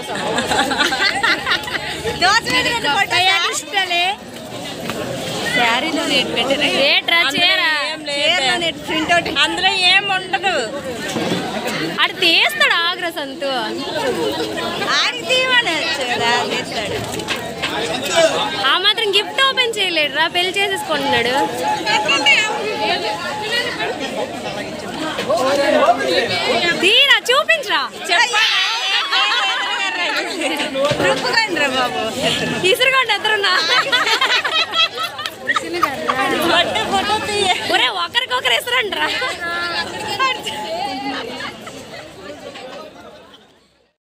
ఇష్టలే శారీలో రేట్ పెట్టిన రేట్రా చీర ప్రింట్ అవుట్ అందులో ఏం ఉండదు అడు తీస్తాడు ఆగ్రా సంతు ఆడికి తీయమని వచ్చాడా తీస్తాడు ఆ మాత్రం గిఫ్ట్ ఓపెన్ చేయలేడు రా పెళ్లి చేసేసుకుంటున్నాడు తీరా చూపించరా రుప్పుకోండి రా బాబు ఇసురుకోండి ఎద్దరున్నా ఫోటో తీయ ఒరే ఒకరికొకరు ఇసురండి రా